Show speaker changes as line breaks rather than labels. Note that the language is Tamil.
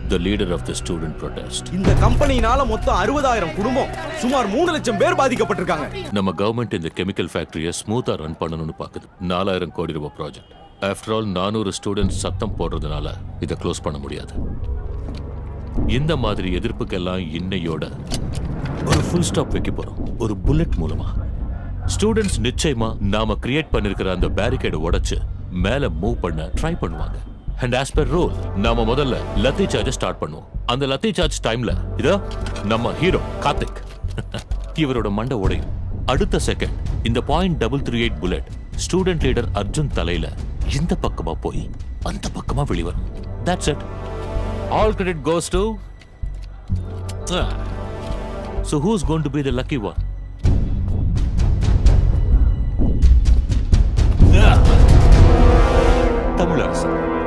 the leader of the student protest.
இந்த கம்பெனினால மொத்தம் அறுபதாயிரம் குடும்பம் சுமார் மூணு லட்சம் பேர் பாதிக்கப்பட்டிருக்காங்க
நம்ம கவர்மெண்ட் இந்த கெமிக்கல் ஃபேக்டரியை ஸ்மூத்தா ரன் பண்ணணும்னு பாக்குது நாலாயிரம் கோடி ரூபாய் ப்ராஜெக்ட் ஆஃப்டர் ஆல் நானூறு ஸ்டூடெண்ட்ஸ் சத்தம் போடுறதுனால இதை க்ளோஸ் பண்ண முடியாது இந்த மாதிரி எதிர்ப்புக்கெல்லாம் இன்னையோட ஒரு ஃபுல் ஸ்டாப் வைக்க போறோம் ஒரு புல்லட் மூலமா ஸ்டூடெண்ட்ஸ் நிச்சயமா நாம கிரியேட் பண்ணிருக்கிற அந்த பேரிகேடை உடைச்சு மேல மூவ் பண்ண ட்ரை பண்ணுவாங்க அண்ட் ஆஸ் per ரூல் நாம முதல்ல லத்தி சார்ஜ் ஸ்டார்ட் பண்ணுவோம் அந்த லத்தி சார்ஜ் டைம்ல இதோ நம்ம ஹீரோ கார்த்திக் இவரோட மண்டை உடையும் அடுத்த செகண்ட் இந்த point double three eight bullet student leader Arjun தலையில இந்த பக்கமா போய் அந்த பக்கமா வெளிவரும் that's it all credit goes to So who's going to be the lucky one? Tamilarasan